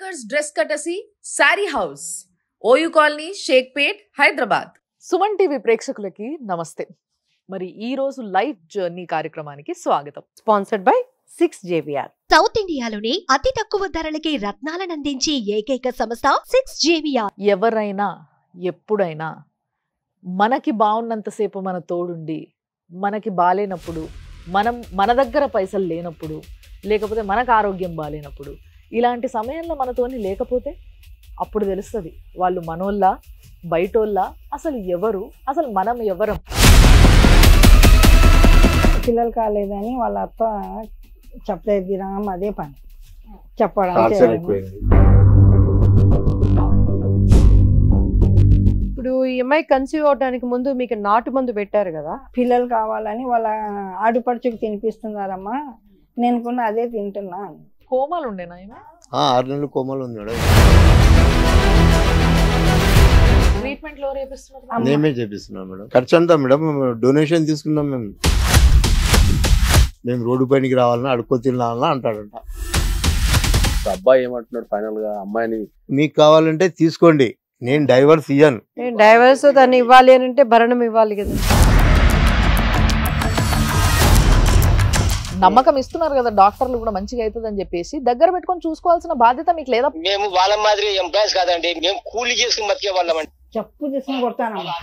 Anchors dress కటసి sari house OU colony Shaikpet Hyderabad Suman TV ప్రేక్షకులకి నమస్తే మరి ఈ రోజు లైవ్ జర్నీ కార్యక్రమానికి స్వాగతం sponsored by six JVR south ఇండియాలోనే అతి తక్కువ ధరలకి రత్నాలనందించే ఏకైక సంస్థ సిక్స్ జేవిఆర్ ఎవరైనా ఎప్పుడైనా మనకి బాగున్నంతసేపు మన తోడుండి మనకి బాలేనప్పుడు మనం మన దగ్గర పైసలు లేనప్పుడు లేకపోతే మనకు ఆరోగ్యం బాలేనప్పుడు ఇలాంటి సమయంలో మనతోని లేకపోతే అప్పుడు తెలుస్తుంది వాళ్ళు మనోళ్ళ బయటోళ్ళ అసలు ఎవరు అసలు మనం ఎవరం పిల్లలు కాలేదని వాళ్ళ అత్త చెప్పలేదు దినం అదే పని చెప్పడం టార్చర్ చేయడం. ఎక్కువైంది ఇప్పుడు ఈ అమ్మాయి కన్సీవ్ అవడానికి ముందు మీకు నాటు మందు పెట్టారు కదా పిల్లలు కావాలని వాళ్ళ ఆడిపడుచుకు తినిపిస్తున్నారమ్మా నేను కూడా అదే తింటున్నా కోమాలు ఉండేనా ఈమె? ఆ, ఆరు నెలలు కోమలు ఉంది మేడం ట్రీట్మెంట్ లో రేపిస్తున్నారు అమ్మ. మేమే చేపిస్తున్నాం మేడం ఖర్చు అంతా మేడం డొనేషన్ తీసుకున్నాం మేము మేము రోడ్డు పైనకి రావాలన్నా అడుక్కో తినాలన్నా అంటాడంట అబ్బాయి ఏమంటున్నాడు ఫైనల్ గా అమ్మాయిని మీకు కావాలంటే తీసుకోండి నేను డైవర్స్ ఇయ్యను డైవర్స్ దాన్ని ఇవ్వాలి అని అంటే భరణం ఇవ్వాలి కదా నమ్మకం ఇస్తున్నారు కదా డాక్టర్లు కూడా మంచిగా అవుతుంది అని చెప్పేసి దగ్గర పెట్టుకొని చూసుకోవాల్సిన బాధ్యత మీకు లేదా మేము వాళ్ళ మాదిరి ఎంప్లాయీస్ కాదండి మేము కూలి చేసుకుని బతికే వాళ్ళమండి చెప్పు తీసుకుని కొడతానమ్మా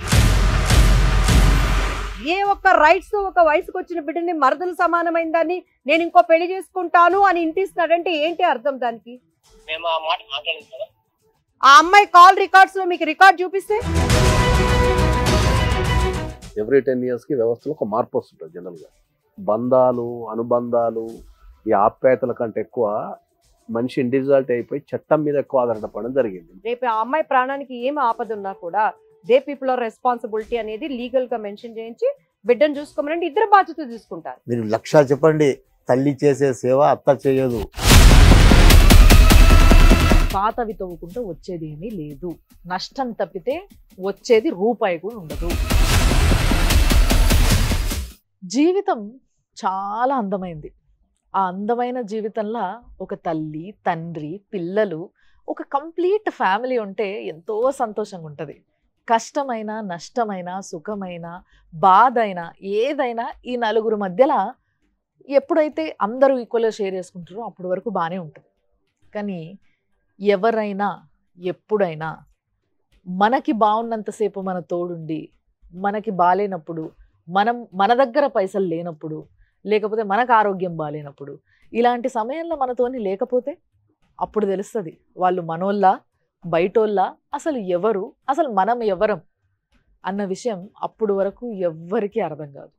ఏ ఒక్క రైట్స్ ఒక వయసుకు వచ్చిన బిడ్డని మరదలు సమానమైన దాన్ని నేను ఇంకో పెళ్లి చేసుకుంటాను అని ఇంటిస్తున్నాడంటే ఏంటి అర్థం దానికి మేము ఆ మాట మాట్లాడలేదు కదా ఆ అమ్మాయి కాల్ రికార్డ్స్ లో మీకు రికార్డ్ చూపిస్తే ఎవ్రీ టెన్ ఇయర్స్ కి వ్యవస్థలో ఒక మార్పు వస్తుంటుంది జనరల్ గా బంధాలు అనుబంధాలు ఈ ఆప్యాయతల కంటే ఎక్కువ మనిషి ఇండివిజువాలిటీ అయిపోయి చట్టం మీద ఎక్కువ ఆధారపడడం జరిగింది రేపు ఆ అమ్మాయి ప్రాణానికి ఏం ఆపద ఉన్నా కూడా దే పీపుల్ ఆర్ రెస్పాన్సిబిలిటీ అనేది లీగల్ గా మెన్షన్ చేయించి బిడ్డను చూసుకోమనంటే ఇద్దరు బాధ్యత తీసుకుంటారు మీరు లక్ష చెప్పండి తల్లి చేసే సేవ అత్త చేయదు పాతవి తవ్వుకుంటూ వచ్చేది ఏమీ లేదు నష్టం తప్పితే వచ్చేది రూపాయి కూడా ఉండదు జీవితం చాలా అందమైంది ఆ అందమైన జీవితంలో ఒక తల్లి తండ్రి పిల్లలు ఒక కంప్లీట్ ఫ్యామిలీ ఉంటే ఎంతో సంతోషంగా ఉంటుంది కష్టమైన నష్టమైన సుఖమైన బాధ అయినా ఏదైనా ఈ నలుగురు మధ్యలో ఎప్పుడైతే అందరూ ఈక్వల్గా షేర్ చేసుకుంటారో అప్పటి వరకు బాగానే ఉంటుంది కానీ ఎవరైనా ఎప్పుడైనా మనకి బాగున్నంతసేపు మన తోడుండి మనకి బాలేనప్పుడు మనం మన దగ్గర పైసలు లేనప్పుడు లేకపోతే మనకు ఆరోగ్యం బాలేనప్పుడు ఇలాంటి సమయంలో మనతోని లేకపోతే అప్పుడు తెలుస్తుంది వాళ్ళు మనోళ్ళ బయటోళ్ళ అసలు ఎవరు అసలు మనం ఎవరం అన్న విషయం అప్పుడు వరకు ఎవ్వరికీ అర్థం కాదు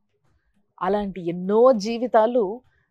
అలాంటి ఎన్నో జీవితాలు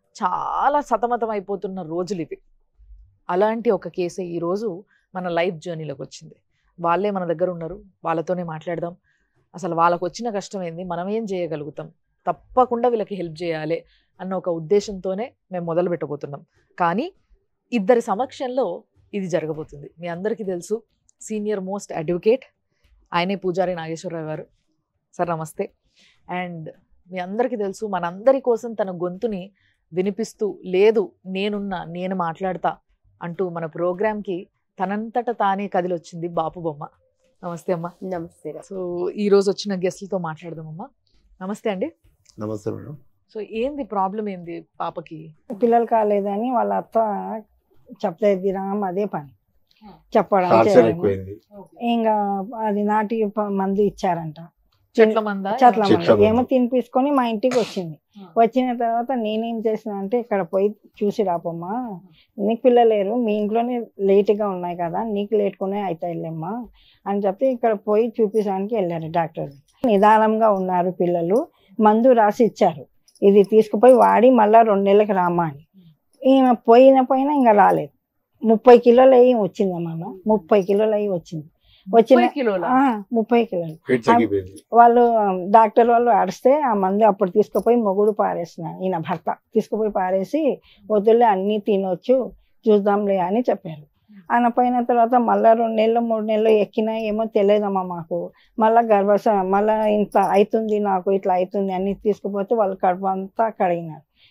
చాలా సతమతం అయిపోతున్న రోజులు ఇవి అలాంటి ఒక కేసే ఈరోజు మన లైఫ్ జర్నీలోకి వచ్చింది వాళ్ళే మన దగ్గర ఉన్నారు వాళ్ళతోనే మాట్లాడదాం అసలు వాళ్ళకు వచ్చిన కష్టం ఏంది మనం ఏం చేయగలుగుతాం తప్పకుండా వీళ్ళకి హెల్ప్ చేయాలి అన్న ఒక ఉద్దేశంతోనే మేము మొదలు పెట్టబోతున్నాం కానీ ఇద్దరి సమక్షంలో ఇది జరగబోతుంది మీ అందరికీ తెలుసు సీనియర్ మోస్ట్ అడ్వకేట్ ఆయనే పూజారి నాగేశ్వరరావు గారు సార్ నమస్తే అండ్ మీ అందరికీ తెలుసు మనందరి కోసం తన గొంతుని వినిపిస్తూ లేదు నేనున్నా నేను మాట్లాడతా అంటూ మన ప్రోగ్రామ్కి తనంతట తానే కదిలొచ్చింది బాపు బొమ్మ నమస్తే అమ్మా నమస్తే సో ఈ రోజు వచ్చిన గెస్ట్లతో మాట్లాడదామమ్మా నమస్తే అండి నమస్తే మేడం సో ఏంది ప్రాబ్లం ఏంది పాపకి పిల్లలు కాలేదని వాళ్ళ అత్త చెప్పలేదు దినం అదే పని చెప్పడం టార్చర్ చేయడం. ఎక్కువైంది ఇంకా అది నాటి ప- మందు ఇచ్చారంట చెట్ల మందా చెట్ల చెట్ల మందు ఏమో మందు. తినిపించుకొని మా ఇంటికి వచ్చింది వచ్చిన తర్వాత నేనేం చేసిన అంటే ఇక్కడ పోయి చూసి రాపమ్మా నీకు పిల్లలు లేరు మీ ఇంట్లోనే లేట్గా ఉన్నాయి కదా నీకు లేట్కునే అవుతాయిలేమ్మా అని చెప్పి ఇక్కడ పోయి చూపించడానికి వెళ్ళారు డాక్టర్ నిదానంగా ఉన్నారు పిల్లలు మందు రాసి ఇచ్చారు ఇది తీసుకుపోయి వాడి మళ్ళీ రెండు నెలలకు రామా అని ఈమె పోయిన పోయినా ఇంకా రాలేదు ముప్పై కిలోలు అయ్యి వచ్చిందమ్మా ముప్పై కిలోలు అయ్యి వచ్చింది వచ్చిన ముప్పై కిలోల ఆ, ముప్పై కిలోలు వెయిట్ తగ్గిపోయింది వాళ్ళు డాక్టర్ వాళ్ళు అడిస్తే ఆ మందు అప్పుడు తీసుకుపోయి మొగుడు పారేసినాడు ఈయన భర్త తీసుకుపోయి పారేసి వద్దులే అన్నీ తినొచ్చు చూద్దాంలే అని చెప్పారు ఆయన పోయిన తర్వాత మళ్ళా రెండు నెలలు మూడు నెలలు ఎక్కినా ఏమో తెలియదమ్మా మాకు మళ్ళా గర్భస మళ్ళా ఇంత అవుతుంది నాకు ఇట్లా అవుతుంది అని తీసుకుపోతే వాళ్ళు కడుపు అంతా కడిగినారు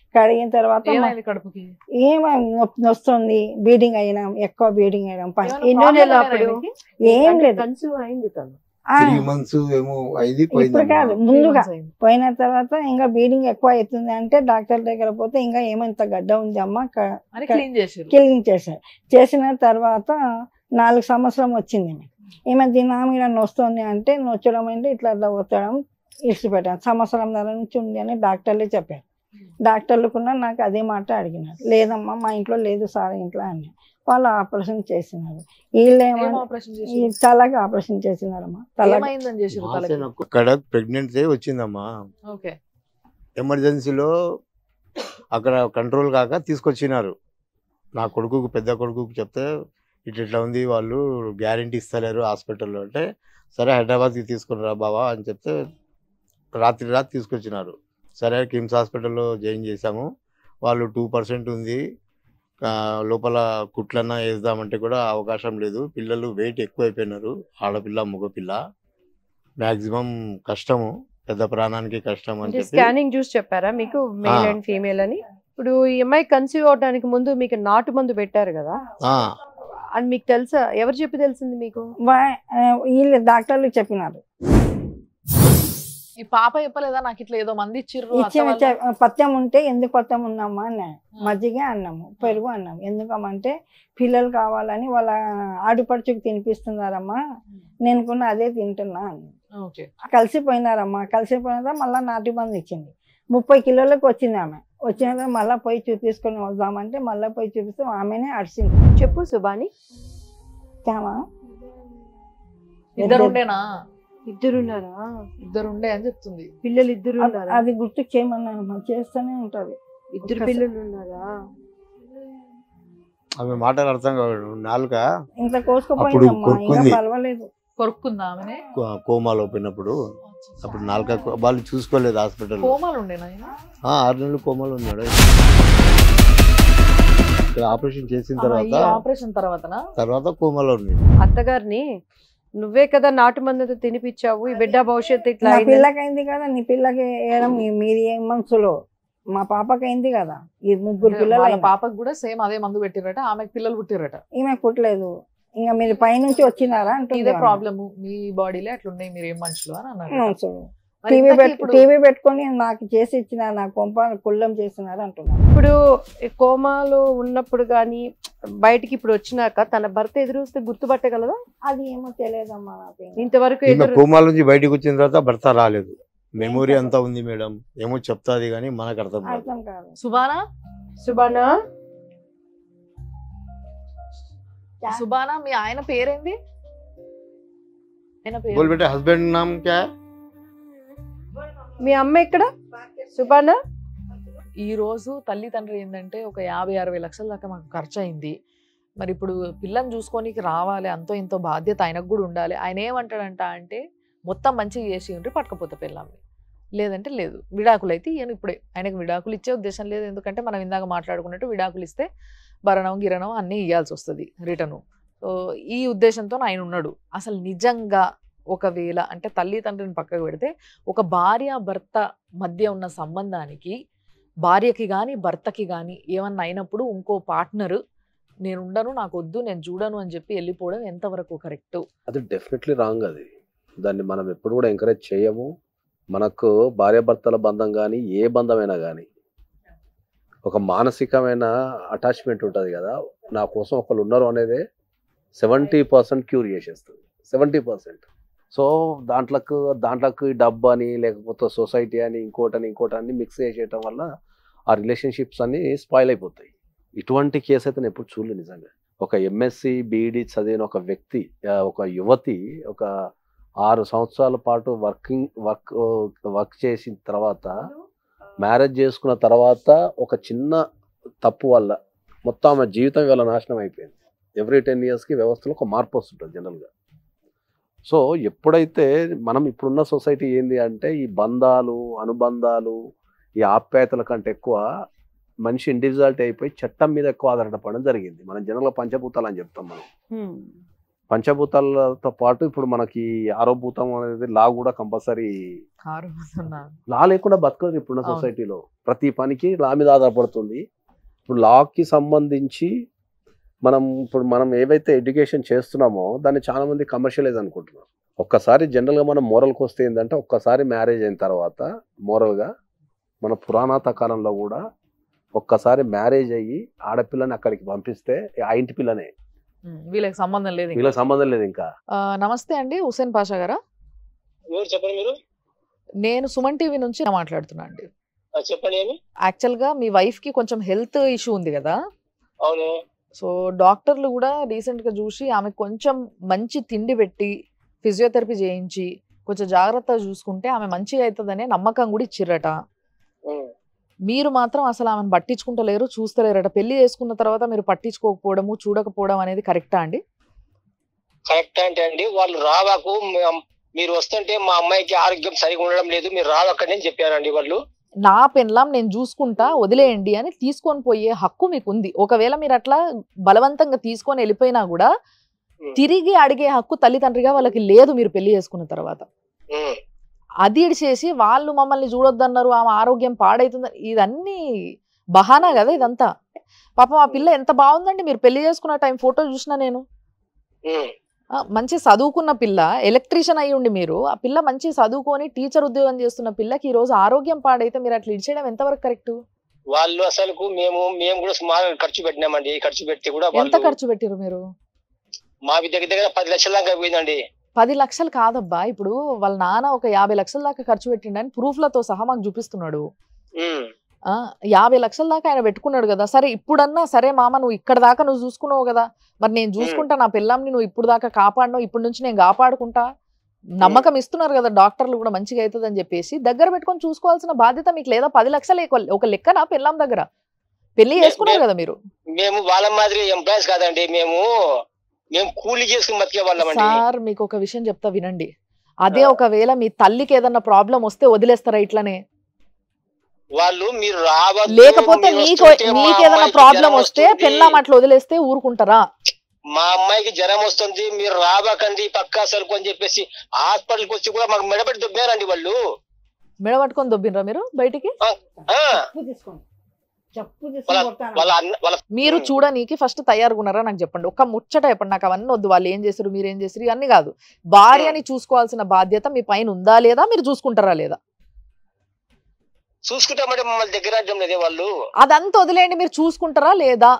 కడిగిన తర్వాత మా- ఏమైంది కడుపుకి ఏమో నొప్పి వస్తుంది బీడింగ్ అయినాం ఎక్కువ బీడింగ్ అయినాం ఫస్ట్ ఏమైనా ఎన్నో problem నెలలు ఏమైనా అప్పుడు? ఈమెకి? ఏం లేదు కన్సీవ్ అయింది తను ఆ, త్రీ మంత్స్ ఏమో అయింది ఇప్పుడు కాదు పోయింది ముందుగా Three months అయింది. పోయిన తర్వాత ఇంకా బీడింగ్ ఎక్కువ అవుతుంది అంటే డాక్టర్ దగ్గర పోతే ఇంకా ఏమంత గడ్డ ఉంది అమ్మ అని క్లీన్ చేసారు క్లీనింగ్ చేశారు చేసిన తర్వాత నాలుగు సంవత్సరం వచ్చింది ఈమె. ఈమె దీని మీద నొస్తుంది అంటే నొచ్చడం అంటే ఇట్లా అట్లా ఒత్తడం ఇడిచిపెట్టాను సంవత్సరం నెల నుంచి ఉంది అని డాక్టర్లే చెప్పారు డాక్టర్లు కూడా నాకు అదే మాట అడిగినారు లేదమ్మా మా ఇంట్లో లేదు సార్ ఇంట్లో అని వాళ్ళు ఆపరేషన్ చేసినారు వీళ్ళేమో ఏం ఆపరేషన్ ఈ చేసారు తలకి ఆపరేషన్ చేసినారమ్మా తలకి ఏమైందని చేసారు తలకి అక్కడ ప్రెగ్నెన్సీ వచ్చిందమ్మా ఓకే ఎమర్జెన్సీలో అక్కడ కంట్రోల్ కాక తీసుకొచ్చినారు నా కొడుకుకు పెద్ద కొడుకుకు చెప్తే ఇట్లా ఇట్లా ఉంది వాళ్ళు గ్యారంటీ ఇస్తలేరు హాస్పిటల్లో అంటే సరే హైదరాబాద్కి తీసుకుని రా బావా అని చెప్తే రాత్రి రాత్రి తీసుకొచ్చినారు సరే కిమ్స్ హాస్పిటల్లో జాయిన్ చేశాము వాళ్ళు టూ పర్సెంట్ ఉంది ఆ, లోపల కుట్లన్నా వేద్దామంటే కూడా అవకాశం లేదు పిల్లలు వెయిట్ ఎక్కువ అయిపోయినారు ఆడపిల్ల మగపిల్ల మ్యాక్సిమం కష్టము పెద్ద ప్రాణానికి కష్టం అని అంటే చెప్పి స్కానింగ్ చూసి చెప్పారా మీకు మేల్ ఆ. అండ్ ఫీమేల్ అని ఇప్పుడు ఈ అమ్మాయి కన్సీవ్ అవడానికి ముందు మీకు నాటు మందు పెట్టారు కదా ఆ, అది మీకు తెలుసా ఎవరు చెప్పి తెలిసింది మీకు వా- ఆ, వీళ్ళు డాక్టర్లు చెప్పినారు ఈ పాప చెప్పలేదా నాకు ఇట్లా ఏదో మంది ఇచ్చిర్రు అత్త ఇచ్చిన వాళ్ళు. చె- పత్యం ఉంటే ఎందుకు పత్యం ఉన్నామా అన్నాడు మజ్జిగ అన్నాము పెరుగు అన్నాము ఎందుకమంటే పిల్లలు కావాలని వాళ్ళ ఆడుపడుచుకు తినిపిస్తున్నారమ్మా నేను కూడా అదే తింటున్నా అన్నాను. ఓకే కలిసిపోయినారమ్మా కలిసిపోయిన మళ్ళీ నాటి మంది ఇచ్చింది ముప్పై కిలోలకు వచ్చింది ఆమె వచ్చిన తర్వాత మళ్ళీ పోయి చూపించుకొని వద్దామంటే మళ్ళీ పోయి చూపిస్తే ఆమెనే అడిసింది చెప్పు సుబాని తేమా ఇద్దరు ఉండేనా ఇద్దరున్నారా ఇద్దరు ఉండే అని చెప్తుంది పిల్లలు ఇద్దరు అది- ఉన్నారా అది గుర్తు చేయమన్నానమ్మా చేస్తూనే ఉంటది ఇద్దరు ఒక్కసారి- పిల్లలు ఉన్నారా ఆమె మాటలు అర్థం కాదు నాలుక ఇంత అప్పుడు కోసుకుపోయిందమ్మా ఇంకా కొరుక్కుంది. పర్వాలేదు కొరుక్కుందా ఆమెనే కో- కోమాలో పోయినప్పుడు అప్పుడు నాలుక కో- వాళ్ళు చూసుకోలేదు హాస్పిటల్ కోమాలు ఉండేనా ఆయన? ఆరు నెలలు కోమాలో ఉన్నాడు ఇక్కడ ఆపరేషన్ చేసిన ఆహా, ఈ తర్వాత ఆపరేషన్ తర్వాతనా తర్వాత కోమాలో ఉంది అత్తగారిని నువ్వే కదా నాటు మందుతో తినిపించావు ఈ బిడ్డ భవిష్యత్తు ఇట్లా నా అయిందని. పిల్లకి అయింది కదా నీ పిల్లకి వేయడం మీ- మీది ఏ మనసులో మా పాపకి అయింది కదా ఈ ముగ్గురు పిల్లలు వాళ్ళ అయినా. పాపకు కూడా సేమ్ అదే మందు పెట్టిరట ఆమెకు పిల్లలు పుట్టిరట ఈమె పుట్టలేదు ఇంకా మీరు పైనుంచి వచ్చినారా అంటుంది ఇదే ఆమె. ప్రాబ్లమ్ మీ బాడీలో అట్లున్నాయి మీరు ఏం మనుషులు అని అన్నారు మనసులో. మరి టీవీ ఇంతకీ పెట్టు ఇప్పుడు టీవీ పెట్టుకొని నాకు చేసి ఇచ్చిన నా కొంప కుళ్ళం చేస్తున్నారు అంటున్నారు ఇప్పుడు ఈ కోమాలో ఉన్నప్పుడు గాని బయటికి ఇప్పుడు వచ్చినాక తన భర్త ఎదురు వస్తే గుర్తుపట్టగలదా అది ఏమో తెలియదమ్మా నాకు ఇంకా. ఇంతవరకు ఈమె ఎదురు కోమాల నుంచి బయటకు వచ్చిన తర్వాత భర్త రాలేదు మెమొరీ అంతా ఉంది మేడం ఏమో చెప్తాది కానీ మనకు అర్థం కాదు అర్థం కాదు సుబానా సుబానా సుబానా మీ ఆయన పేరేంది ఆయన बोल పేరు बेटे हस्बैंड नाम क्या है మీ అమ్మ ఎక్కడ సుబానా ఈ రోజు తల్లి తండ్రి ఏంటంటే ఒక యాభై అరవై లక్షల దాకా మాకు ఖర్చు అయింది మరి ఇప్పుడు పిల్లని చూసుకోనికి రావాలి అంతో ఇంతో బాధ్యత ఆయనకు కూడా ఉండాలి ఆయన ఏమంటాడంట అంటే మొత్తం మంచిగా చేసి ఉంటే పట్టుకపోతే పిల్లల్ని లేదంటే లేదు విడాకులు అయితే ఈయన ఇప్పుడే ఆయనకు విడాకులు ఇచ్చే ఉద్దేశం లేదు ఎందుకంటే మనం ఇందాక మాట్లాడుకున్నట్టు విడాకులు ఇస్తే భరణం గిరణం అన్నీ ఇవ్వాల్సి వస్తుంది రిటర్ను సో ఈ ఉద్దేశంతో ఆయన ఉన్నాడు అసలు నిజంగా ఒకవేళ అంటే తల్లి తండ్రిని పక్కకు పెడితే ఒక భార్య భర్త మధ్య ఉన్న సంబంధానికి భార్యకి కానీ భర్తకి కానీ ఏమన్నా అయినప్పుడు ఇంకో పార్ట్నర్ నేను ఉండను నాకు వద్దు నేను చూడను అని చెప్పి వెళ్ళిపోవడం ఎంతవరకు కరెక్ట్ అది డెఫినెట్లీ రాంగ్ అది దాన్ని మనం ఎప్పుడు కూడా ఎంకరేజ్ చేయము మనకు భార్యాభర్తల బంధం కానీ ఏ బంధమైనా కానీ ఒక మానసికమైన అటాచ్మెంట్ ఉంటుంది కదా నా కోసం ఒకళ్ళు ఉన్నారు అనేదే సెవెంటీ పర్సెంట్ క్యూర్ చేసేస్తుంది సెవెంటీ పర్సెంట్ సో దాంట్లకు దాంట్లోకి డబ్బు అని లేకపోతే సొసైటీ అని ఇంకోటని ఇంకోటని మిక్స్ చేసేయటం వల్ల ఆ రిలేషన్షిప్స్ అన్ని స్పాయిల్ అయిపోతాయి ఇటువంటి కేసు అయితే నేను ఎప్పుడు చూడలేదు నిజంగా ఒక ఎంఎస్సి బీఈడి చదివిన ఒక వ్యక్తి ఆ, ఒక యువతి ఒక ఆరు సంవత్సరాల పాటు వర్కింగ్ వర్క్ వర్క్ చేసిన తర్వాత మ్యారేజ్ చేసుకున్న తర్వాత ఒక చిన్న తప్పు వల్ల మొత్తం ఆమె జీవితం ఇవాళ నాశనం అయిపోయింది ఎవ్రీ టెన్ ఇయర్స్కి వ్యవస్థలో ఒక మార్పు వస్తుంటుంది జనరల్గా సో ఎప్పుడైతే మనం ఇప్పుడున్న సొసైటీ ఏంది అంటే ఈ బంధాలు అనుబంధాలు ఈ ఆప్యాయతల కంటే ఎక్కువ మనిషి ఇండివిజువాలిటీ అయిపోయి చట్టం మీద ఎక్కువ ఆధారపడడం జరిగింది మనం జనరల్గా పంచభూతాలు అని చెప్తాం మనం పంచభూతాలతో పాటు ఇప్పుడు మనకి ఆరో భూతం అనేది లా కూడా కంపల్సరీ ఆరోగ్యం లా లేకుండా బతకదు ఇప్పుడున్న అవును. సొసైటీలో ప్రతి పనికి లా మీద ఆధారపడుతుంది ఇప్పుడు లాకి సంబంధించి మనం ఇప్పుడు మనం ఏవైతే ఎడ్యుకేషన్ చేస్తున్నామో దాన్ని చాలా మంది కమర్షియలైజ్ అనుకుంటున్నారు ఒక్కసారి జనరల్గా మనం మోరల్కి వస్తే ఏంటంటే ఒక్కసారి మ్యారేజ్ అయిన తర్వాత మోరల్గా మన పురాణాత కాలంలో కూడా ఒక్కసారి మ్యారేజ్ అయ్యి ఆడపిల్లని అక్కడికి పంపిస్తే ఆ ఇంటి పిల్లనే వీళ్ళకి సంబంధం లేదు ఇంకా. వీళ్ళకి సంబంధం లేదు ఇంకా ఆ, నమస్తే అండి హుసేన్ పాషా గారా ఎవరు చెప్పండి మీరు నేను సుమన్ టీవీ నుంచి మాట్లాడుతున్నా అండి ఆ, చెప్పండి ఏమి యాక్చువల్గా మీ వైఫ్కి కొంచెం హెల్త్ ఇష్యూ ఉంది కదా అవును సో డాక్టర్లు కూడా రీసెంట్గా చూసి ఆమెకు కొంచెం మంచి తిండి పెట్టి ఫిజియోథెరపీ చేయించి కొంచెం జాగ్రత్తగా చూసుకుంటే ఆమె మంచిగా అవుతుందనే నమ్మకం కూడా ఇచ్చిర్రట ఉమ్. మీరు మాత్రం అసలు ఆమెను పట్టించుకుంటలేరు చూస్తలేరట పెళ్లి చేసుకున్న తర్వాత మీరు పట్టించుకోకపోవడము చూడకపోవడం అనేది కరెక్టా అండి కరెక్ట్ అంటే అండి వాళ్ళు రావాకు మేం- మీరు వస్తుంటే మా అమ్మాయికి ఆరోగ్యం సరిగా ఉండడం లేదు మీరు రావక్కడి అని చెప్పారండి వాళ్ళు నా పెన్లాం నేను చూసుకుంటా వదిలేయండి అని తీసుకొని పోయే హక్కు మీకు ఉంది ఒకవేళ మీరు అట్లా బలవంతంగా తీసుకొని వెళ్ళిపోయినా కూడా ఉమ్. తిరిగి అడిగే హక్కు తల్లిదండ్రిగా వాళ్ళకి లేదు మీరు పెళ్లి చేసుకున్న తర్వాత ఉమ్. అది ఇడిచేసి వాళ్ళు మమ్మల్ని చూడొద్దన్నారు ఆమె ఆరోగ్యం పాడైతుంది ఇదన్నీ బహానా కదా ఇదంతా పాపం ఆ పిల్ల ఎంత బాగుందండి మీరు పెళ్లి చేసుకున్న టైం ఫోటో చూసిన నేను ఉమ్. ఆ, మంచి చదువుకున్న పిల్ల ఎలక్ట్రీషియన్ అయ్యి ఉండి మీరు ఆ పిల్ల మంచి చదువుకొని టీచర్ ఉద్యోగం చేస్తున్న పిల్లకి ఈ రోజు ఆరోగ్యం పాడైతే మీరు అట్లా ఇడిచేయడం ఎంతవరకు కరెక్ట్ వాళ్ళు అసలుకు మేము మేము కూడా సుమారు ఖర్చు పెట్టినామండి ఖర్చు పెట్టి కూడా ఎంత వాళ్ళు ఖర్చు పెట్టిరు మీరు మా దగ్గర దగ్గర పది లక్షల దాకా పోయిందండి పది లక్షలు కాదబ్బా ఇప్పుడు వాళ్ళ నాన్న ఒక యాభై లక్షల దాకా ఖర్చు పెట్టిండని ప్రూఫ్లతో సహా మాకు చూపిస్తున్నాడు ఉమ్. ఆ యాభై లక్షల దాకా ఆయన పెట్టుకున్నాడు కదా సరే ఇప్పుడన్నా సరే మామ నువ్వు ఇక్కడ దాకా నువ్వు చూసుకున్నావు కదా మరి నేను చూసుకుంటా నా పిల్లంని నువ్వు ఇప్పుడు దాకా కాపాడినావు ఇప్పటి నుంచి నేను కాపాడుకుంటా నమ్మకం ఇస్తున్నారు కదా డాక్టర్లు కూడా మంచిగా అవుతుంది అని చెప్పేసి దగ్గర పెట్టుకొని చూసుకోవాల్సిన బాధ్యత మీకు లేదా పది లక్షలు ఒక- ఒక లెక్కన పిల్లం దగ్గర పెళ్లి చేసుకున్నారు కదా మీరు మేము వాళ్ళ మాదిరి ఎంప్లాయీస్ కాదండి మేము మేము కూలి చేసుకుని బతికే వాళ్ళమండి సార్ మీకు ఒక విషయం చెప్తా వినండి అదే ఆ. ఒకవేళ మీ తల్లికి ఏదన్నా ప్రాబ్లం వస్తే వదిలేస్తారా ఇట్లనే వాళ్ళు మీరు రావద్దు లేకపోతే మీరు మీకు వస్తుంటే మా మీకు ఏదైనా అమ్మాయికి ప్రాబ్లం జ్వరం వస్తే వస్తుంది. పెళ్ళాం అట్లా వదిలేస్తే ఊరుకుంటారా మా అమ్మాయికి జ్వరం వస్తుంది మీరు రావకండి పక్కా సరుకు అని చెప్పేసి హాస్పిటల్కి వచ్చి కూడా మాకు మెడబెట్టి దుబ్బారండి వాళ్ళు మెడ పట్టుకొని దొబ్బినరా మీరు బయటికి ఆ, చెప్పు తీసుకోండి చెప్పు వాళ్ళ తీసుకొని కొడతాను. వాళ్ళ అన్న వాళ్ళ మీరు ఉమ్. చూడనీకి ఫస్ట్ తయారుగా ఉన్నారా నాకు చెప్పండి ఒక్క ముచ్చట చెప్పండి నాకు అవన్నీ వద్దు వాళ్ళు ఏం చేస్తారు మీరు ఏం చేస్తారు ఇవన్నీ కాదు భార్యని చూసుకోవాల్సిన బాధ్యత మీ పైన ఉందా లేదా మీరు చూసుకుంటారా లేదా చూసుకుంటామంటే మమ్మల్ని దగ్గర రాజ్యం లేదే వాళ్ళు అదంతా వదిలేయండి మీరు చూసుకుంటారా లేదా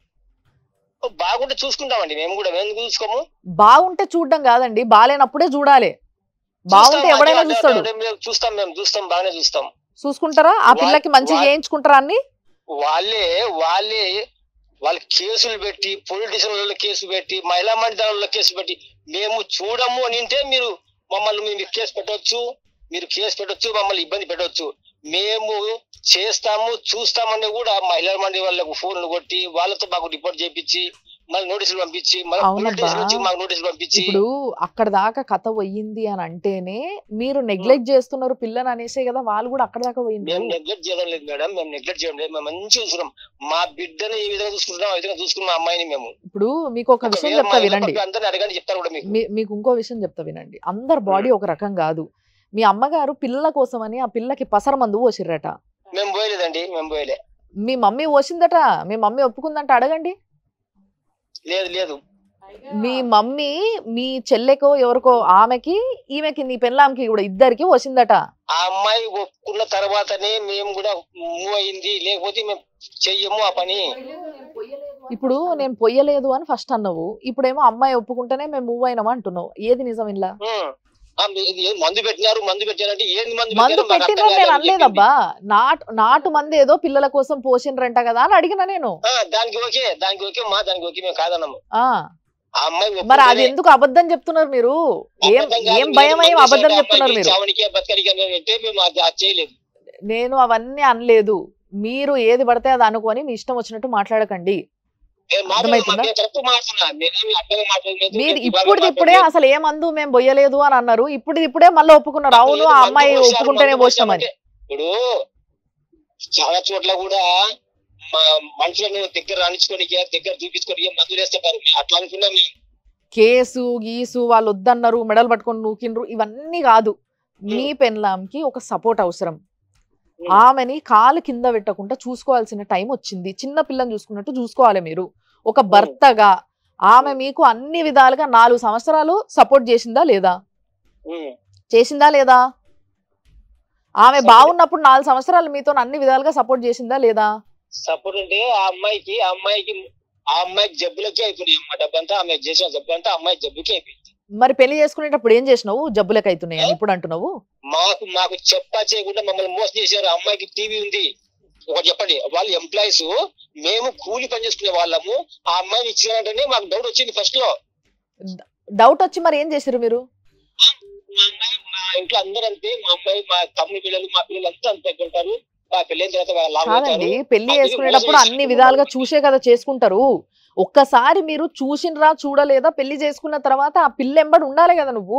బాగుంటే చూసుకుంటామండి మేము కూడా మేము ఎందుకు చూసుకోము బాగుంటే చూడడం కాదండి బాగాలేనప్పుడే చూడాలి బాగుంటే చూస్తాం, ఎవడైనా అదే, చూస్తాడు అదే, మేము చూస్తాం మేము చూస్తాం బాగానే చూస్తాం చూసుకుంటారా ఆ వా- పిల్లకి మంచిగా వా- చేయించుకుంటారా అన్ని వాళ్ళే వాళ్ళే వాళ్ళ కేసులు పెట్టి పొలిటీషియన్లలో కేసు పెట్టి మహిళా మండలంలో కేసు పెట్టి మేము చూడము అని అంటే మీరు మమ్మల్ని మీరు కేసు పెట్టవచ్చు మీరు కేసు పెట్టొచ్చు మమ్మల్ని ఇబ్బంది పెట్టొచ్చు మేము చేస్తాము చూస్తామని కూడా మహిళా మండలి వాళ్ళకు ఫోన్లు కొట్టి వాళ్ళతో మాకు రిపోర్ట్ చేపించి మళ్ళీ నోటీసులు పంపించి మళ్ళీ అవునబ్బా. పోలీస్ స్టేషన్ నుంచి మాకు నోటీసులు పంపించి ఇప్పుడు అక్కడ దాకా కథ పోయింది అని అంటేనే మీరు నెగ్లెక్ట్ చేస్తున్నారు పిల్లని అనేసే కదా వాళ్ళు కూడా అక్కడ దాకా పోయింది మేము నెగ్లెక్ట్ చేయడం లేదు మేడం మేము నెగ్లెక్ట్ చేయడం లేదు మేము మంచిగా చూసుకున్నాం మా బిడ్డని ఏ విధంగా చూసుకుంటున్నాం ఆ విధంగా చూసుకున్నాం మా అమ్మాయిని మేము ఇప్పుడు మీకు ఒక విషయం ఒకవేళ చెప్తా మా వినండి ఇళ్ళ అందరిని అడగండి చెప్తారు కూడా మీకు మీ- మీకు ఇంకో విషయం చెప్తా వినండి అందరు బాడీ ఒక రకం కాదు మీ అమ్మగారు పిల్లల కోసమని ఆ పిల్లకి పసర మందు పోసిర్రట మేము పోయలేదండి మేము పోయలే మీ మమ్మీ పోసిందట మీ మమ్మీ ఒప్పుకుందంట అడగండి లేదు లేదు మీ మమ్మీ మీ చెల్లెకో ఎవరికో ఆమెకి ఈమెకి నీ పెళ్ళాంకి కూడా ఇద్దరికి వచ్చిందట ఆ అమ్మాయి ఒప్పుకున్న తర్వాతనే మేము కూడా మూవ్ అయింది లేకపోతే మేము చెయ్యము ఆ పని ఇప్పుడు నేను పొయ్యలేదు అని ఫస్ట్ అన్నావు ఇప్పుడేమో అమ్మాయి ఒప్పుకుంటేనే మేము మూవ్ అయినాం అంటున్నావు ఏది నిజం ఇలా ఉం. ఆ, మీ- ఇది ఏం మందు పెట్టినారు మందు పెట్టారంటే ఏంది మందు మందు పెట్టారో మాకు అర్థం పెట్టినని నేను కాలేదు అని అనలేదబ్బా నాటు నాటు మంది ఏదో పిల్లల కోసం పోసిండ్రంట కదా అని అడిగిన నేను చెప్పింది. ఆ, దానికి ఓకే దానికి ఓకే మా దానికి ఓకే మేము కాదన్నాము ఆ ఆ అమ్మాయి మరి అది ఒప్పుకుంటేనే ఎందుకు అబద్ధం చెప్తున్నారు మీరు ఏం అబద్ధం కాదు, ఏం మీరు భయం ఏం మందు అబద్ధం చేసే చెప్తున్నారు అమ్మాయికి మీరు చావనికే బతకనికే మేము అంటే మేము అది అది చేయలేదు నేను అవన్నీ అనలేదు మీరు ఏది పడితే అది అనుకొని మీ ఇష్టం వచ్చినట్టు మాట్లాడకండి నేను మాట్లాడను, అర్థమవుతుందా? నేను తప్పు మాట్లాడుతున్నా నేనేమి అర్థంగా మాట్లాడలేదు మీరు నేను ఇవాళ ఇప్పుడు ఇప్పుడే మాట్లాడలేదు. అసలు ఏ మందు మేము బొయ్యలేదు అని అన్నారు ఇప్పుడు ఇప్పుడే మళ్ళీ ఒప్పుకున్నారు అవును లేదు, ఆ మందు అమ్మాయి పోసారు, ఒప్పుకుంటేనే మందు పోసినామని పోసామంటే ఇప్పుడు చాలా చోట్ల కూడా మా మనుషులను దగ్గర రాణించుకొని దగ్గర చూపించుకొని మందులు వేస్తారు అట్లా అనుకున్నాం మేము. కేసు గీసు వాళ్ళు వద్దన్నారు మెడలు పట్టుకొని నూకిండ్రు ఇవన్నీ కాదు మీ పెన్లాంకి ఒక సపోర్ట్ అవసరం ఆమెని కాలు కింద పెట్టకుండా చూసుకోవాల్సిన టైం వచ్చింది చిన్న పిల్లని చూసుకున్నట్టు చూసుకోవాలి మీరు ఒక భర్తగా ఆమె మీకు అన్ని విధాలుగా నాలుగు సంవత్సరాలు సపోర్ట్ చేసిందా లేదా ఉమ్. చేసిందా లేదా ఆమె Support- బాగున్నప్పుడు నాలుగు సంవత్సరాలు మీతో అన్ని విధాలుగా సపోర్ట్ చేసిందా లేదా సపోర్ట్ అంటే ఆ అమ్మాయికి ఆ అమ్మాయికి ఆ అమ్మాయికి జబ్బులకే అయిపోయినాయి అమ్మ డబ్బంతా ఆమె చేసిన జబ్బు అంతా ఆ అమ్మాయి జబ్బుకే అయిపోయింది మరి పెళ్లి చేసుకునేటప్పుడు ఏం చేసినావు జబ్బులకు అవుతున్నాయి అని ఇప్పుడు అంటున్నావు మాకు మాకు చెప్పా చేయకుండా మమ్మల్ని మోసం చేశారు ఆ అమ్మాయికి టీవీ ఉంది ఒకటి చెప్పండి వాళ్ళు ఎంప్లాయీస్ మేము కూలి పని చేసుకునే వాళ్ళము ఆ అమ్మాయిని ఇచ్చినంటేనే మాకు డౌట్ వచ్చింది ఫస్ట్ లో డౌట్ వచ్చి మరి ఏం చేశారు మీరు మా అమ్మాయి మా ఇంట్లో అందరూ అంతే మా అమ్మాయి మా తమ్ముడి పిల్లలు మా పిల్లలు అంతా అంతే ఉంటారు ఆ పెళ్ళైన తర్వాత వాళ్ళు లాభం కాదండి అవుతారు. పెళ్లి అందుకే చేసుకునేటప్పుడు మోసం అన్ని చేసి విధాలుగా చూసే కదా చేసుకుంటారు ఒక్కసారి మీరు చూసినరా చూడలేదా పెళ్లి చేసుకున్న తర్వాత ఆ పిల్ల ఎంబడి ఉండాలి కదా నువ్వు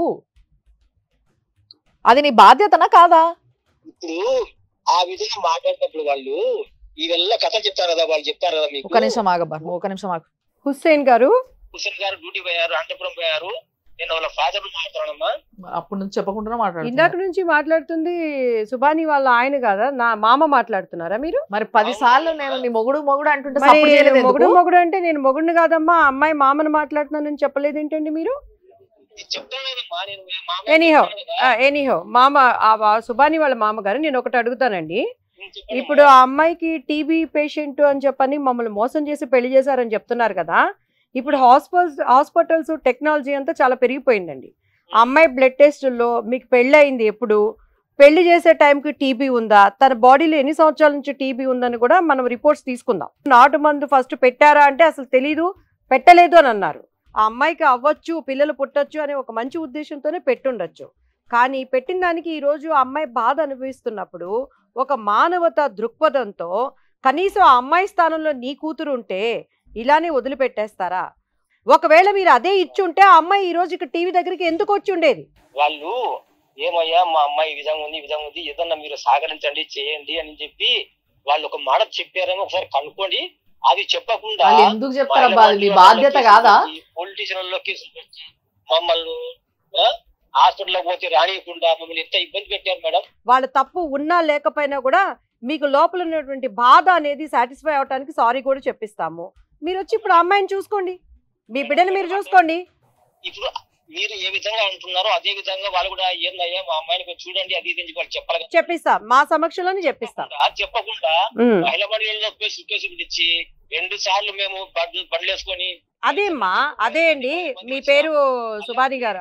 అది నీ బాధ్యతనా కాదా ఇప్పుడు ఆ విధంగా మాట్లాడేటప్పుడు వాళ్ళు ఇవెల్లా కథలు చెప్తారు కదా వాళ్ళు చెప్తారు కదా మీకు ఒక నిమిషం ఆగబ్బా నువ్వు ఒక నిమిషం ఆగ హుస్సేన్ గారు హుసేన్ గారు డ్యూటీ పోయారు అనంతపురం పోయారు నేను వాళ్ళ ఫాదర్ మాట్లాడమ్మా అప్పటి నుంచి చెప్పకుండా ఇందాక మాట్లాడుతున్నా నుంచి మాట్లాడుతుంది సుబాని వాళ్ళ ఆయన కదా నా మామ మాట్లాడుతున్నారా మీరు మరి పది సార్లు నేను నీ మొగుడు మొగుడు అంటుంటే మరి సపోర్ట్ చేయలేదు మొగుడు ఎందుకు? మొగుడు అంటే నేను మొగుడిని కాదమ్మా ఆ అమ్మాయి మామని మాట్లాడుతున్నానని చెప్పలేదేంటండి మీరు నేను చెప్తాను కదమ్మా నేను మీ మామ Anyhow, చెప్తాను కదా. ఎనీహో మామ ఆ వా- సుబాని వాళ్ళ మామగారు నేను ఒకటి అడుగుతానండి నేను చెప్పాను ఇప్పుడు ఆ అమ్మాయికి టీబీ పేషెంట్ అని చెప్పని మమ్మల్ని మోసం చేసి పెళ్లి చేశారని చెప్తున్నారు కదా ఇప్పుడు హాస్పిటల్స్ హాస్పిటల్స్ టెక్నాలజీ అంతా చాలా పెరిగిపోయిందండి ఆ అమ్మాయి బ్లడ్ టెస్టుల్లో మీకు పెళ్ళి అయింది ఎప్పుడు పెళ్లి చేసే టైంకి టీబీ ఉందా తన బాడీలో ఎన్ని సంవత్సరాల నుంచి టీబీ ఉందని కూడా మనం రిపోర్ట్స్ తీసుకుందాం నాటు మందు ఫస్ట్ పెట్టారా అంటే అసలు తెలీదు పెట్టలేదు అని అన్నారు ఆ అమ్మాయికి అవ్వచ్చు పిల్లలు పుట్టొచ్చు అనే ఒక మంచి ఉద్దేశంతోనే పెట్టుండొచ్చు కానీ పెట్టిన దానికి ఈరోజు ఆ అమ్మాయి బాధ అనుభవిస్తున్నప్పుడు ఒక మానవత దృక్పథంతో కనీసం ఆ అమ్మాయి స్థానంలో నీ కూతురు ఉంటే ఇలానే వదిలిపెట్టేస్తారా ఒకవేళ మీరు అదే ఇచ్చుంటే ఆ అమ్మాయి ఈ రోజు ఇక టీవీ దగ్గరికి ఎందుకు వచ్చి ఉండేది వాళ్ళు ఏమయ్యా మా అమ్మాయి ఈ విధంగా ఉంది ఈ విధంగా ఉంది ఏదన్నా మీరు సహకరించండి చేయండి అని చెప్పి వాళ్ళు ఒక మాట చెప్పారేమో ఒకసారి కనుక్కోండి అది చెప్పకుండా వాళ్ళు ఎందుకు చెప్తారబ్బా అది మీ బాధ్యత కాదా పొలిటీషియన్లలో కేసులు పెట్టి మమ్మల్ని హాస్పిటల్ పోతే రానియకుండా మమ్మల్ని ఎంత ఇబ్బంది పెట్టారు మేడం వాళ్ళ తప్పు ఉన్నా లేకపోయినా కూడా మీకు లోపల ఉన్నటువంటి బాధ అనేది సాటిస్ఫై అవడానికి సారీ కూడా చెప్పిస్తాము మీరు వచ్చి ఇప్పుడు ఆ అమ్మాయిని చూసుకోండి మీ బిడ్డని మీరు చూసుకోండి ఇప్పుడు మీరు ఏ విధంగా అంటున్నారో అదే విధంగా వాళ్ళు కూడా ఏందయ్యా మా అమ్మాయిని కొంచెం చూడండి అది ఇది అని చెప్పి వాళ్ళు చెప్పాలి కదా. చెప్పిస్తాం మా సమక్షంలోనే చెప్పిస్తాం చెప్పకుండా- చెప్పకుండా ఉమ్. మహిళా మండలిలో కేసు కేసులు ఇచ్చి రెండు సార్లు మేము బండ్లు బండ్లు వేసుకొని అదేమ్మా అదే అండి మీ పేరు సుబాని గారా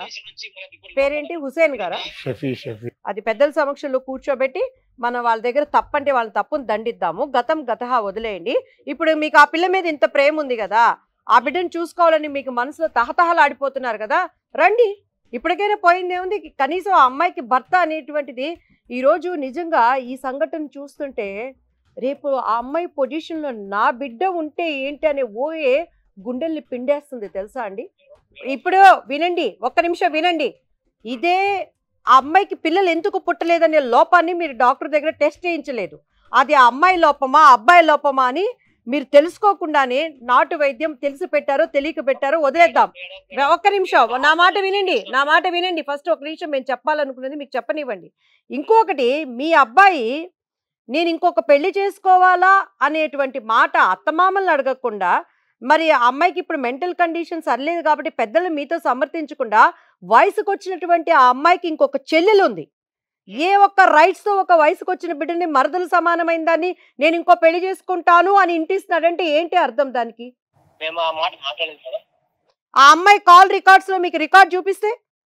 పేరేంటి హుసేన్ గారా షఫీ షఫీ అది పెద్దల సమక్షంలో కూర్చోబెట్టి మనం వాళ్ళ దగ్గర తప్పంటే వాళ్ళ తప్పును దండిద్దాము గతం గతహా వదిలేయండి ఇప్పుడు మీకు ఆ పిల్ల మీద ఇంత ప్రేమ ఉంది కదా ఆ బిడ్డను చూసుకోవాలని మీకు మనసులో తహతహలాడిపోతున్నారు కదా రండి ఇప్పటికైనా పోయిందేముంది కనీసం ఆ అమ్మాయికి భర్త అనేటువంటిది ఈరోజు నిజంగా ఈ సంఘటన చూస్తుంటే రేపు ఆ అమ్మాయి పొజిషన్లో నా బిడ్డ ఉంటే ఏంటి అనే ఓయే గుండెల్ని పిండేస్తుంది తెలుసా అండి ఇప్పుడు వినండి ఒక్క నిమిషం వినండి ఇదే ఆ అమ్మాయికి పిల్లలు ఎందుకు పుట్టలేదనే లోపాన్ని మీరు డాక్టర్ దగ్గర టెస్ట్ చేయించలేదు అది ఆ అమ్మాయి లోపమా అబ్బాయి లోపమా అని మీరు తెలుసుకోకుండానే నాటు వైద్యం తెలిసి పెట్టారో తెలియక పెట్టారో వదిలేద్దాం ఒక్క నిమిషం నా మాట వినండి నా మాట వినండి ఫస్ట్ ఒక నిమిషం మేము చెప్పాలనుకున్నది మీకు చెప్పనివ్వండి ఇంకొకటి మీ అబ్బాయి నేను ఇంకొక పెళ్లి చేసుకోవాలా అనేటువంటి మాట అత్తమామల్ని అడగకుండా మరి ఆ అమ్మాయికి ఇప్పుడు మెంటల్ కండిషన్ సరిలేదు కాబట్టి పెద్దలు మీతో సమర్థించకుండా వయసుకు వచ్చినటువంటి ఆ అమ్మాయికి ఇంకొక చెల్లెలు ఉంది ఏ ఒక్క రైట్స్ తో ఒక వయసుకు వచ్చిన బిడ్డని మరదలు సమానమైన దాన్ని నేను ఇంకో పెళ్లి చేసుకుంటాను అని ఇంటిస్తున్నాడంటే ఏంటి అర్థం దానికి మేము ఆ మాట మాట్లాడలేదు మేడం ఆ అమ్మాయి కాల్ రికార్డ్స్ లో మీకు రికార్డ్ చూపిస్తే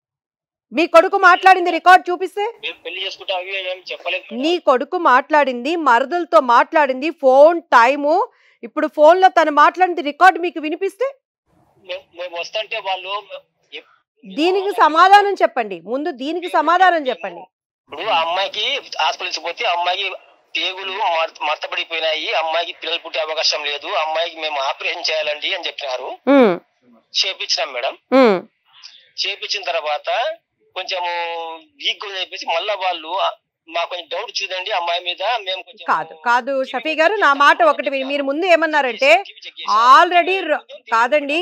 మీ కొడుకు మాట్లాడింది రికార్డ్ చూపిస్తే మేము పెళ్లి చేసుకుంటాం అవి ఏం చెప్పలేదు మేడం. నీ కొడుకు మాట్లాడింది మరదలతో మాట్లాడింది ఫోన్ టైము ఇప్పుడు ఫోన్ లో తను మాట్లాడింది రికార్డ్ మీకు వినిపిస్తే మేము- మేము వస్తుంటే వాళ్ళు ఎప్- దీనికి సమాధానం చెప్పండి ముందు దీనికి సమాధానం చెప్పండి ఇప్పుడు ఆ అమ్మాయికి హాస్పిటల్స్ పోతే ఆ అమ్మాయికి పేగులు మర్- మర్తపడిపోయినాయి అమ్మాయికి పిల్లలు పుట్టే అవకాశం లేదు అమ్మాయికి మేము ఆపరేషన్ చేయాలండి అని చెప్పినారు ఉమ్, చేపించినాం మేడం ఉమ్. చేపించిన తర్వాత కొంచెము వీక్ అని చెప్పేసి మళ్ళా వాళ్ళు మాకు కొంచెం డౌట్ చూడండి అమ్మాయి మీద మేము కొంచెం కాదు కాదు షఫీ గారు నా మాట ఒకటి విని మీరు ముందు ఏమన్నారంటే ఆల్రెడీ కాదండి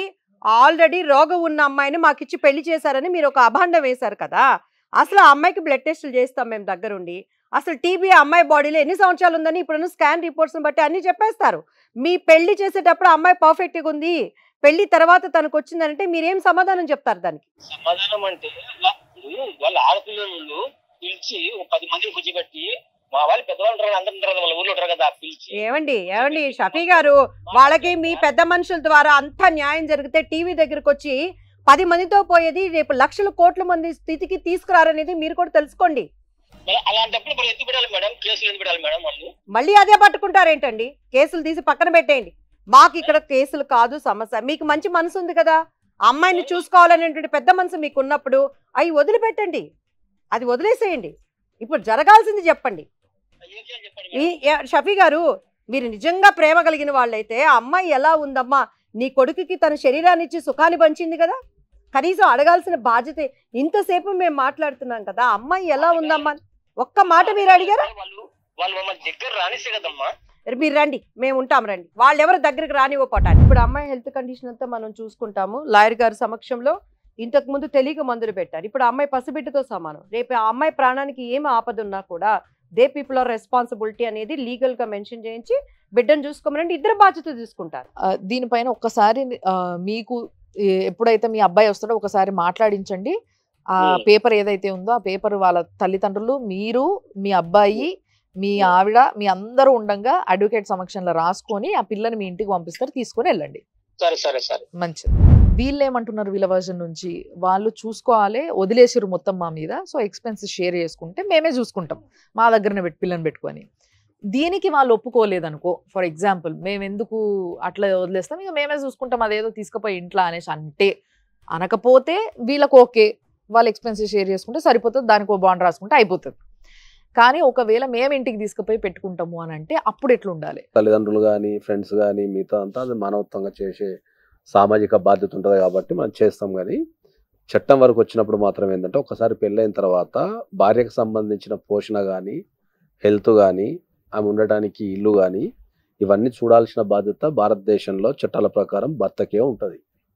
ఆల్రెడీ రోగం ఉన్న అమ్మాయిని మాకు ఇచ్చి పెళ్లి చేశారని మీరు ఒక అభాండం వేశారు కదా అసలు ఆ అమ్మాయికి బ్లడ్ టెస్టులు చేస్తాం మేము దగ్గరుండి అసలు టీబీ అమ్మాయి బాడీలో ఎన్ని సంవత్సరాలు ఉందని ఇప్పుడున్న స్కాన్ రిపోర్ట్స్ని బట్టి అన్ని చెప్పేస్తారు మీ పెళ్లి చేసేటప్పుడు ఆ అమ్మాయి పర్ఫెక్ట్గా ఉంది పెళ్లి తర్వాత తనకు వచ్చిందంటే మీరేం సమాధానం చెప్తారు దానికి సమాధానం అంటే వా- ఇప్పుడు వాళ్ళ ఆడపిల్లలు పిలిచి ఒక పది మందిని కూర్చోబెట్టి మా వాళ్ళు పెద్దవాళ్ళు ఉంటారు కదా, అందరూ ఉంటారు కదా వాళ్ళ ఊర్లో ఉంటారు కదా పిలిచి ఏమండి ఏమండి షఫీ గారు వాళ్ళకి మీ పెద్ద మనుషుల ద్వారా అంత న్యాయం జరిగితే టీవీ దగ్గరకు వచ్చి పది మందితో పోయేది రేపు లక్షల కోట్ల మంది స్థితికి తీసుకురారనేది మీరు కూడా తెలుసుకోండి మరి అలాంటప్పుడు మరి ఎందుకు పెట్టాలి మేడం కేసులు ఎందుకు పెట్టాలి మేడం వాళ్ళు మళ్ళీ అదే పట్టుకుంటారేంటండి కేసులు తీసి పక్కన పెట్టేయండి మాకు ఇక్కడ కేసులు కాదు సమస్య మీకు మంచి మనసు ఉంది కదా ఆ అమ్మాయిని చూసుకోవాలనేటువంటి పెద్ద మనసు మీకు ఉన్నప్పుడు అవి వదిలిపెట్టండి అది వదిలేసేయండి ఇప్పుడు జరగాల్సింది చెప్పండి ఏం చేయాలి చెప్పండి ఈ మేడం? ఏ- షఫీ గారు మీరు నిజంగా ప్రేమ కలిగిన వాళ్ళైతే ఆ అమ్మాయి ఎలా ఉందమ్మా నీ కొడుకుకి తన శరీరాన్ని ఇచ్చి సుఖాన్ని పంచింది కదా కనీసం అడగాల్సిన బాధ్యత ఇంతసేపు మేము మాట్లాడుతున్నాం కదా ఆ అమ్మాయి ఎలా ఉందమ్మా ఒక్క మాట మీరు అడిగారా వాళ్ళు వాళ్ళు మమ్మల్ని దగ్గర రానిస్తే కదమ్మా రే, మీరు రండి మేము ఉంటాం రండి వాళ్ళు ఎవరు దగ్గరికి రానివ్వపోటారు ఇప్పుడు అమ్మాయి హెల్త్ కండిషన్ అంతా మనం చూసుకుంటాము లాయర్ గారి సమక్షంలో ఇంతకు ముందు తెలియక మందులు పెట్టారు ఇప్పుడు ఆ అమ్మాయి పసిబిడ్డతో సమానం రేపు ఆ అమ్మాయి ప్రాణానికి ఏం ఆపద ఉన్నా కూడా దే పీపుల్ ఆర్ రెస్పాన్సిబిలిటీ అనేది లీగల్ గా మెన్షన్ చేయించి బిడ్డను చూసుకోమనండి ఇద్దరు బాధ్యత తీసుకుంటారు ఆ, దీనిపైన ఒక్కసారి ఆ, మీకు ఏ- ఎప్పుడైతే మీ అబ్బాయి వస్తాడో ఒకసారి మాట్లాడించండి ఆ Hmm. పేపర్ ఏదైతే ఉందో ఆ పేపర్ వాళ్ళ తల్లిదండ్రులు మీరు మీ అబ్బాయి మీ ఆవిడ మీ అందరూ ఉండంగా అడ్వకేట్ సమక్షంలో రాసుకొని ఆ పిల్లని మీ ఇంటికి పంపిస్తారు తీసుకొని వెళ్ళండి సరే సరే సరే మంచిది వీళ్ళు ఏమంటున్నారు వీళ్ళ వర్జన్ నుంచి వాళ్ళు చూసుకోవాలి వదిలేసిరు మొత్తం మా మీద సో ఎక్స్పెన్సెస్ షేర్ చేసుకుంటే మేమే చూసుకుంటాం మా దగ్గరనే పెట్టి పిల్లని పెట్టుకొని దీనికి వాళ్ళు ఒప్పుకోలేదనుకో ఫర్ ఎగ్జాంపుల్ మేము ఎందుకు అట్లా వదిలేస్తాం ఇక మేమే చూసుకుంటాం అదేదో తీసుకుపోయి ఇంట్లో అనేసి అంటే అనకపోతే వీళ్ళకి ఓకే వాళ్ళు ఎక్స్పెన్సెస్ షేర్ చేసుకుంటే సరిపోతుంది దానికి ఓ బాండ్ రాసుకుంటే అయిపోతుంది కానీ ఒకవేళ మేము ఇంటికి తీసుకుపోయి పెట్టుకుంటాము అని అంటే అప్పుడు ఎట్లా ఉండాలి తల్లిదండ్రులు కానీ ఫ్రెండ్స్ కానీ మిగతా అంతా అది మానవత్వంగా చేసే సామాజిక బాధ్యత ఉంటుంది కాబట్టి మనం చేస్తాం కానీ చట్టం వరకు వచ్చినప్పుడు మాత్రం ఏంటంటే ఒకసారి పెళ్ళైన తర్వాత భార్యకు సంబంధించిన పోషణ కానీ హెల్త్ కానీ ఆమె ఉండటానికి ఇల్లు కానీ ఇవన్నీ చూడాల్సిన బాధ్యత భారతదేశంలో చట్టాల ప్రకారం భర్తకే ఉంటుంది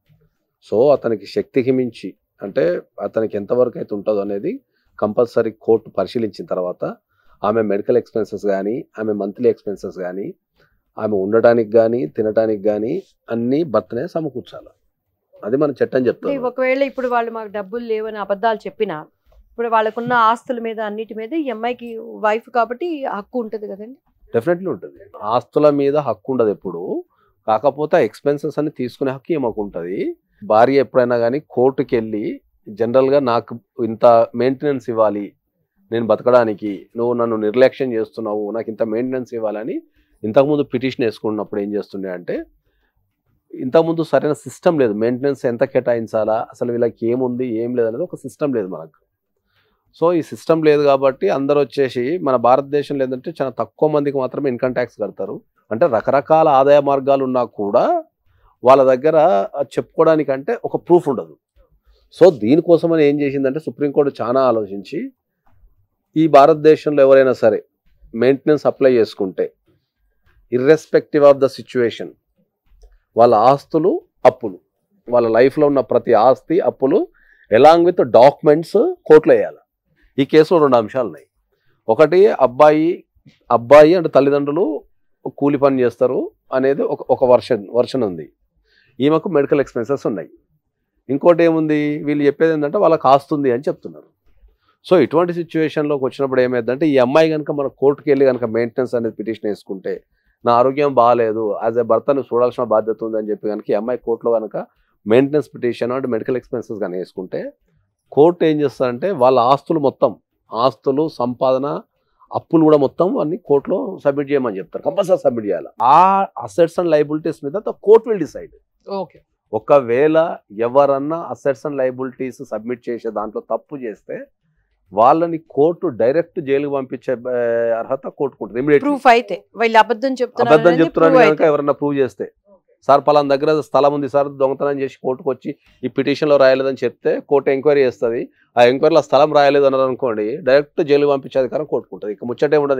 సో అతనికి శక్తికి మించి అంటే అతనికి ఎంతవరకు అయితే ఉంటుందో అనేది కంపల్సరీ కోర్టు పరిశీలించిన తర్వాత ఆమె మెడికల్ ఎక్స్పెన్సెస్ కానీ ఆమె మంత్లీ ఎక్స్పెన్సెస్ కానీ ఆమె ఉండటానికి కానీ తినటానికి కానీ అన్నీ భర్తనే సమకూర్చాలి అది మన చట్టం చెప్తుంది ఒకవేళ ఇప్పుడు వాళ్ళు మాకు డబ్బులు లేవని అబద్ధాలు చెప్పినా ఇప్పుడు వాళ్ళకున్న ఆస్తుల మీద అన్నిటి మీద ఈ అమ్మాయికి వైఫ్ కాబట్టి హక్కు ఉంటుంది కదండి డెఫినెట్లీ ఉంటుంది ఆస్తుల మీద హక్కు ఉండదు ఎప్పుడు కాకపోతే ఎక్స్పెన్సెస్ అన్ని తీసుకునే హక్కు ఏమకు ఉంటుంది భార్య ఎప్పుడైనా కానీ కోర్టుకి వెళ్ళి జనరల్గా నాకు ఇంత మెయింటెనెన్స్ ఇవ్వాలి నేను బతకడానికి నువ్వు నన్ను నిర్లక్ష్యం చేస్తున్నావు నాకు ఇంత మెయింటెనెన్స్ ఇవ్వాలని ఇంతకుముందు పిటిషన్ వేసుకున్నప్పుడు ఏం చేస్తుండే అంటే ఇంతకుముందు సరైన సిస్టమ్ లేదు మెయింటెనెన్స్ ఎంత కేటాయించాలా అసలు వీళ్ళకి ఏముంది ఏం లేదు అనేది ఒక సిస్టమ్ లేదు మనకు సో ఈ సిస్టమ్ లేదు కాబట్టి అందరూ వచ్చేసి మన భారతదేశంలో ఏంటంటే చాలా తక్కువ మందికి మాత్రమే ఇన్కమ్ ట్యాక్స్ కడతారు అంటే రకరకాల ఆదాయ మార్గాలు ఉన్నా కూడా వాళ్ళ దగ్గర చెప్పుకోవడానికంటే ఒక ప్రూఫ్ ఉండదు సో దీనికోసమని ఏం చేసిందంటే సుప్రీంకోర్టు చాలా ఆలోచించి ఈ భారతదేశంలో ఎవరైనా సరే మెయింటెనెన్స్ అప్లై చేసుకుంటే ఇర్రెస్పెక్టివ్ ఆఫ్ ద సిచ్యువేషన్ వాళ్ళ ఆస్తులు అప్పులు వాళ్ళ లైఫ్లో ఉన్న ప్రతి ఆస్తి అప్పులు ఎలాంగ్ విత్ డాక్యుమెంట్స్ కోర్టులో వేయాలి ఈ కేసులో రెండు అంశాలు ఉన్నాయి ఒకటి అబ్బాయి అబ్బాయి అంటే తల్లిదండ్రులు కూలి పని చేస్తారు అనేది ఒక ఒక వర్షన్ వర్షన్ ఉంది ఈమెకు మెడికల్ ఎక్స్పెన్సెస్ ఉన్నాయి ఇంకోటి ఏముంది వీళ్ళు చెప్పేది ఏంటంటే వాళ్ళకి ఆస్తుంది అని చెప్తున్నారు సో ఇటువంటి సిచ్యువేషన్లోకి వచ్చినప్పుడు ఏమైందంటే ఈ అమ్మాయి కనుక మన కోర్టుకి వెళ్ళి కనుక మెయింటెనెన్స్ అనేది పిటిషన్ వేసుకుంటే నా ఆరోగ్యం బాగాలేదు యాజ్ ఏ భర్తను చూడాల్సిన బాధ్యత ఉంది అని చెప్పి కనుక ఈ అమ్మాయి కోర్టులో కనుక మెయింటెనెన్స్ పిటిషన్ అంటే మెడికల్ ఎక్స్పెన్సెస్ కానీ వేసుకుంటే కోర్టు ఏం చేస్తారంటే వాళ్ళ ఆస్తులు మొత్తం ఆస్తులు సంపాదన అప్పులు కూడా మొత్తం అన్ని కోర్టులో సబ్మిట్ చేయమని చెప్తారు కంపల్సరీ సబ్మిట్ చేయాలి ఆ అసెట్స్ అండ్ లైబిలిటీస్ మీద కోర్ట్ విల్ డిసైడ్ ఓకే ఒకవేళ ఎవరన్నా అసెట్స్ అండ్ లైబిలిటీస్ సబ్మిట్ చేసే దాంట్లో తప్పు చేస్తే వాళ్ళని కోర్టు డైరెక్ట్ జైలుకు పంపించే ఆ, అర్హత కోర్టుకుంటుంది ఇమీడియట్ ప్రూఫ్ అయితే వీళ్ళు అబద్ధం చెప్తున్నారు అబద్ధం అనేది చెప్తున్నాను prove కనుక అయితే. ఎవరన్నా ప్రూవ్ చేస్తే సార్ పలానా దగ్గర స్థలం ఉంది సార్ దొంగతనం చేసి కోర్టుకు వచ్చి ఈ పిటిషన్లో రాయలేదని చెప్తే కోర్టు ఎంక్వైరీ చేస్తుంది ఆ ఎంక్వైరీలో స్థలం రాయలేదు అన్నారు అనుకోండి డైరెక్ట్ జైలు పంపించే అధికారం కోర్టుకుంటుంది ఇక ముచ్చటే ఉండదు ఇంకా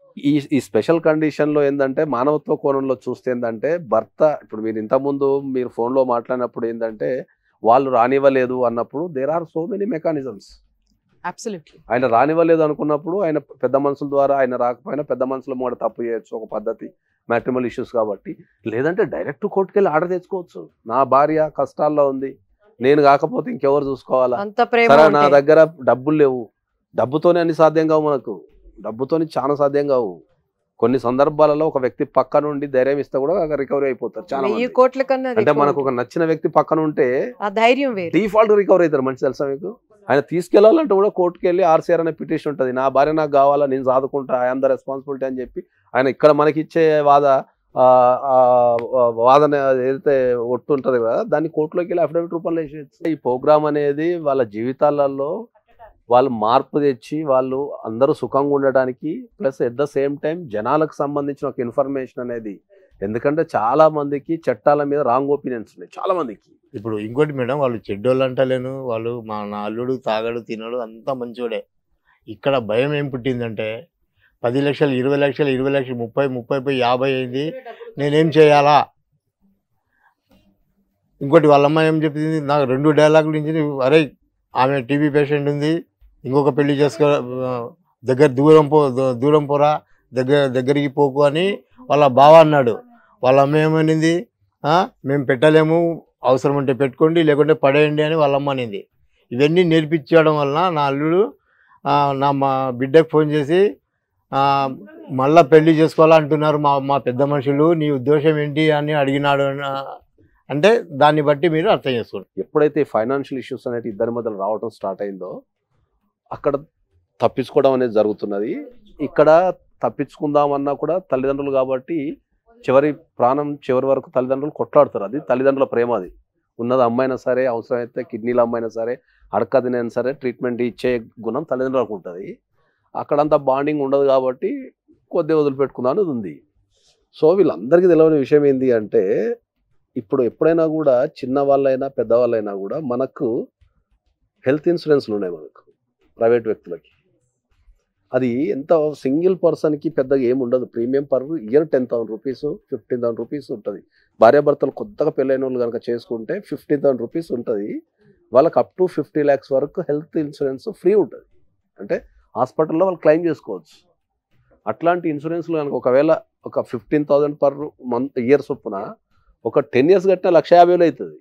ఈ ఈ స్పెషల్ కండిషన్లో ఏంటంటే మానవత్వ కోణంలో చూస్తే ఏంటంటే భర్త ఇప్పుడు మీరు ఇంతకుముందు మీరు ఫోన్లో మాట్లాడినప్పుడు ఏంటంటే వాళ్ళు రానివ్వలేదు అన్నప్పుడు there are so many mechanisms absolutely ఆయన రానివ్వలేదు అనుకున్నప్పుడు ఆయన పెద్ద మనుషుల ద్వారా ఆయన రాకపోయినా పెద్ద మనుషుల మూడ తప్పు చేయొచ్చు ఒక పద్ధతి మ్యాట్రిమల్ ఇష్యూస్ కాబట్టి లేదంటే డైరెక్ట్ కోర్టుకెళ్ళి ఆర్డర్ తెచ్చుకోవచ్చు నా భార్య కష్టాల్లో ఉంది నేను కాకపోతే ఇంకెవరు చూసుకోవాలా అంత ప్రేమ సరే నా ఉంటే. దగ్గర డబ్బులు లేవు డబ్బుతోనే అన్ని సాధ్యం కావు మనకు డబ్బుతోని చాలా సాధ్యం కావు కొన్ని సందర్భాలలో ఒక వ్యక్తి పక్క నుండి ధైర్యం ఇస్తే కూడా రికవరీ అయిపోతారు చాలా వెయ్యి మంది. కోట్ల కన్నా అంటే ఎక్కువ మనకు ఒక నచ్చిన వ్యక్తి పక్కన ఉంటే ఆ ధైర్యం వేరు డిఫాల్ట్ రికవర్ అవుతారు మంచి తెలుసా మీకు ఆయన తీసుకెళ్లాలంటే కూడా కోర్టుకి వెళ్ళి ఆర్సీఆర్ అనే పిటిషన్ ఉంటుంది నా భార్య నాకు కావాలా నేను సాదుకుంటా ఐఎమ్ ద రెస్పాన్సిబిలిటీ అని చెప్పి ఆయన ఇక్కడ మనకి ఇచ్చే వాద ఆ, ఆ, వాదన ఏదైతే ఒట్టు ఉంటుంది కదా దాన్ని కోర్టులోకి వెళ్ళి అఫిడవిట్ రూపంలో వేసేయచ్చు ఈ ప్రోగ్రామ్ అనేది వాళ్ళ జీవితాలలో వాళ్ళు మార్పు తెచ్చి వాళ్ళు అందరూ సుఖంగా ఉండడానికి plus at the same time జనాలకు సంబంధించిన ఒక ఇన్ఫర్మేషన్ అనేది ఎందుకంటే చాలా మందికి చట్టాల మీద రాంగ్ ఒపీనియన్స్ ఉన్నాయి చాలా మందికి ఇప్పుడు ఇంకోటి మేడం వాళ్ళు చెడ్డోళ్ళు అంటలేను వాళ్ళు మా నా అల్లుడు తాగడు తినడు అంతా మంచోడే ఇక్కడ భయం ఏం పుట్టిందంటే పది లక్షలు ఇరవై లక్షలు ఇరవై లక్షలు ముప్పై ముప్పై పోయి యాభై అయింది నేనేం చేయాలా ఇంకోటి వాళ్ళ అమ్మ ఏం చెప్పింది నాకు రెండు డైలాగులు నుంచి అరే ఆమె టీబీ పేషెంట్ ఉంది ఇంకొక పెళ్లి చేసుకో ఆ, దగ్గర దూరం పో దూ- దూరం పోరా దగ్గర దగ్గరికి పోకు అని వాళ్ళ బావ అన్నాడు వాళ్ళ అమ్మ ఏమనింది "ఆ, మేము పెట్టలేము అవసరం ఉంటే పెట్టుకోండి లేకుంటే పడేయండి అని వాళ్ళ అమ్మ అనింది ఇవన్నీ నేర్పించడం వలన నా అల్లుడు ఆ, నా మా బిడ్డకు ఫోన్ చేసి ఆ, మళ్ళా పెళ్లి చేసుకోవాలా అంటున్నారు మా మా పెద్ద మనుషులు నీ ఉద్దేశం ఏంటి అని అడిగినాడు అన్న- అంటే దాన్ని బట్టి మీరు అర్థం చేసుకోండి ఎప్పుడైతే ఫైనాన్షియల్ ఇష్యూస్ అనేది ఇద్దరి మధ్యలో రావడం స్టార్ట్ అయిందో అక్కడ తప్పించుకోవడం అనేది జరుగుతున్నది ఇక్కడ తప్పించుకుందామన్నా కూడా తల్లిదండ్రులు కాబట్టి చివరి ప్రాణం చివరి వరకు తల్లిదండ్రులు కొట్లాడుతారు అది తల్లిదండ్రుల ప్రేమ అది ఉన్నది అమ్మాయినా సరే అవసరమైతే కిడ్నీల అమ్మాయినా సరే అడక తినైనా సరే ట్రీట్మెంట్ ఇచ్చే గుణం తల్లిదండ్రులకు ఉంటుంది అక్కడంతా బాండింగ్ ఉండదు కాబట్టి కొద్దిగా వదిలిపెట్టుకుందాం అనేది ఉంది సో వీళ్ళందరికీ తెలియని విషయం ఏంటి అంటే ఇప్పుడు ఎప్పుడైనా కూడా చిన్న వాళ్ళైనా పెద్దవాళ్ళైనా కూడా మనకు హెల్త్ ఇన్సూరెన్స్లు ఉన్నాయి మనకు ప్రైవేట్ వ్యక్తులకి అది ఎంత సింగిల్ పర్సన్కి పెద్దగా ఏమి ఉండదు premium per year ten thousand rupees fifteen thousand rupees ఉంటుంది భార్యాభర్తలు కొత్తగా పెళ్ళైన వాళ్ళు కనుక చేసుకుంటే ఫిఫ్టీన్ థౌసండ్ రూపీస్ ఉంటుంది వాళ్ళకి అప్ టు ఫిఫ్టీ ల్యాక్స్ వరకు హెల్త్ ఇన్సూరెన్స్ ఫ్రీ ఉంటుంది అంటే హాస్పిటల్లో వాళ్ళు క్లెయిమ్ చేసుకోవచ్చు అట్లాంటి ఇన్సూరెన్స్లు కనుక ఒకవేళ ఒక fifteen thousand per month year చొప్పున ఒక టెన్ ఇయర్స్ కట్టిన లక్ష యాభై వేలు అవుతుంది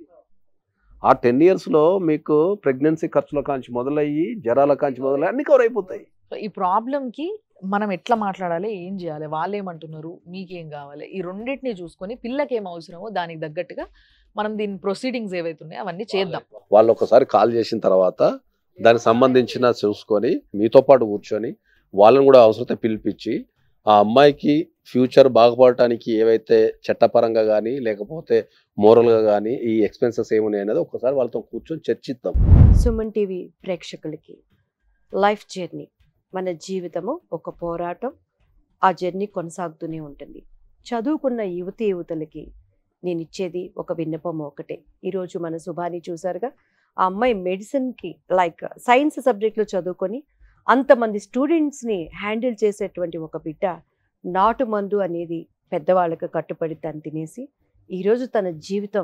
ఆ టెన్ ఇయర్స్లో మీకు ప్రెగ్నెన్సీ ఖర్చుల కాంచి మొదలయ్యి జ్వరాల కాంచి మొదలయ్యి అన్ని కవర్ అయిపోతాయి సో ఈ ప్రాబ్లం కి మనం ఎట్లా మాట్లాడాలి ఏం చేయాలి వాళ్ళు ఏమంటున్నారు మీకేం కావాలి ఈ రెండింటిని చూసుకొని పిల్లకి ఏం అవసరమో దానికి తగ్గట్టుగా మనం దీని ప్రొసీడింగ్స్ ఏవైతే ఉన్నాయో అవన్నీ చేద్దాం వాళ్ళు ఒకసారి కాల్ చేసిన తర్వాత దానికి సంబంధించిన చూసుకొని మీతో పాటు కూర్చొని వాళ్ళని కూడా అవసరత పిలిపించి ఆ అమ్మాయికి ఫ్యూచర్ బాగుపడటానికి ఏవైతే చట్టపరంగా కానీ లేకపోతే మోరల్గా కానీ ఈ ఎక్స్పెన్సెస్ ఏమున్నాయి అనేది ఒకసారి వాళ్ళతో కూర్చొని చర్చిద్దాం సుమన్ టీవీ ప్రేక్షకులకి లైఫ్ జర్నీ మన జీవితము ఒక పోరాటం ఆ జర్నీ కొనసాగుతూనే ఉంటుంది చదువుకున్న యువతి యువతులకి నేను ఇచ్చేది ఒక విన్నపం ఒకటే ఈరోజు మన శుభాని చూసారుగా ఆ అమ్మాయి మెడిసిన్కి లైక్ సైన్స్ సబ్జెక్ట్లో చదువుకొని అంతమంది స్టూడెంట్స్ని హ్యాండిల్ చేసేటువంటి ఒక బిడ్డ నాటు మందు అనేది పెద్దవాళ్ళకి కట్టుబడి తను తినేసి ఈరోజు తన జీవితం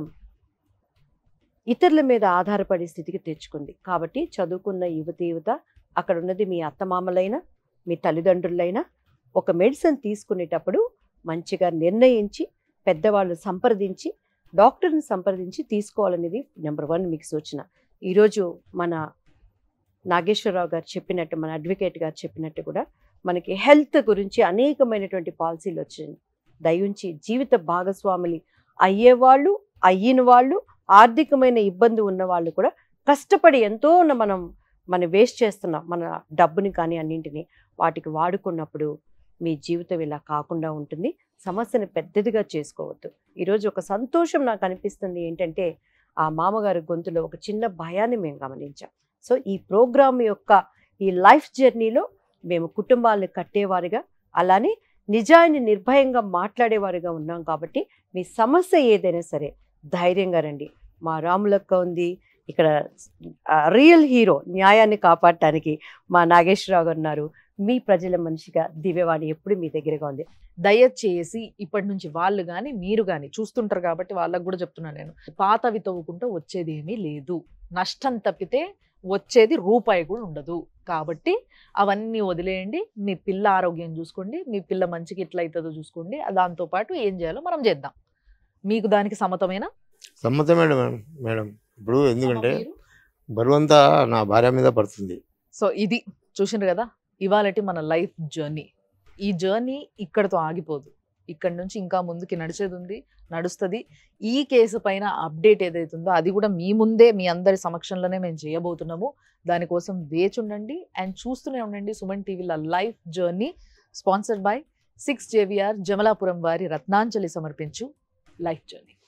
ఇతరుల మీద ఆధారపడే స్థితికి తెచ్చుకుంది కాబట్టి చదువుకున్న యువతి యువత అక్కడ ఉన్నది మీ అత్తమామలైనా మీ తల్లిదండ్రులైనా ఒక మెడిసిన్ తీసుకునేటప్పుడు మంచిగా నిర్ణయించి పెద్దవాళ్ళు సంప్రదించి డాక్టర్ని సంప్రదించి తీసుకోవాలనేది నెంబర్ వన్ మీకు సూచన ఈరోజు మన నాగేశ్వరరావు గారు చెప్పినట్టు మన అడ్వకేట్ గారు చెప్పినట్టు కూడా మనకి హెల్త్ గురించి అనేకమైనటువంటి పాలసీలు వచ్చింది దయించి జీవిత భాగస్వాములు అయ్యేవాళ్ళు అయ్యిన వాళ్ళు ఆర్థికమైన ఇబ్బంది ఉన్న వాళ్ళు కూడా కష్టపడి ఎంతో ఉన్న మనం మనం వేస్ట్ చేస్తున్నాం మన డబ్బుని కానీ అన్నింటినీ వాటికి వాడుకున్నప్పుడు మీ జీవితం ఇలా కాకుండా ఉంటుంది సమస్యను పెద్దదిగా చేసుకోవద్దు ఈరోజు ఒక సంతోషం నాకు అనిపిస్తుంది ఏంటంటే ఆ మామగారి గొంతులో ఒక చిన్న భయాన్ని మేము గమనించాం సో ఈ ప్రోగ్రామ్ యొక్క ఈ లైఫ్ జర్నీలో మేము కుటుంబాలను కట్టేవారిగా అలానే నిజాన్ని నిర్భయంగా మాట్లాడేవారిగా ఉన్నాం కాబట్టి మీ సమస్య ఏదైనా సరే ధైర్యంగా రండి మా రాములక్క ఉంది ఇక్కడ రియల్ హీరో న్యాయాన్ని కాపాడటానికి మా నాగేశ్వరరావు గారు ఉన్నారు మీ ప్రజల మనిషిగా దివ్యవాణి ఎప్పుడు మీ దగ్గరగా ఉంది దయచేసి ఇప్పటి నుంచి వాళ్ళు కానీ మీరు కానీ చూస్తుంటారు కాబట్టి వాళ్ళకు కూడా చెప్తున్నాను నేను పాతవి తవ్వుకుంటూ వచ్చేది ఏమీ లేదు నష్టం తప్పితే వచ్చేది రూపాయి కూడా ఉండదు కాబట్టి అవన్నీ వదిలేయండి మీ పిల్ల ఆరోగ్యం చూసుకోండి మీ పిల్ల మంచికి ఎట్లా అవుతుందో చూసుకోండి దాంతోపాటు ఏం చేయాలో మనం చేద్దాం మీకు దానికి సమ్మతమైన సమ్మతం మేడం మేడం ఇప్పుడు ఎందుకంటే బరువంతా నా భార్య మీద పడుతుంది సో ఇది చూసిండ్రు కదా ఇవాళటి మన లైఫ్ జర్నీ ఈ జర్నీ ఇక్కడతో ఆగిపోదు ఇక్కడ నుంచి ఇంకా ముందుకి నడిచేది ఉంది నడుస్తుంది ఈ కేసు పైన అప్డేట్ ఏదైతుందో అది కూడా మీ ముందే మీ అందరి సమక్షంలోనే మేము చేయబోతున్నాము దానికోసం వేచి ఉండండి అండ్ చూస్తూనే ఉండండి సుమన్ టీవీల life journey sponsored by six JVR Jamalapuram వారి రత్నాంజలి సమర్పించు లైఫ్ జర్నీ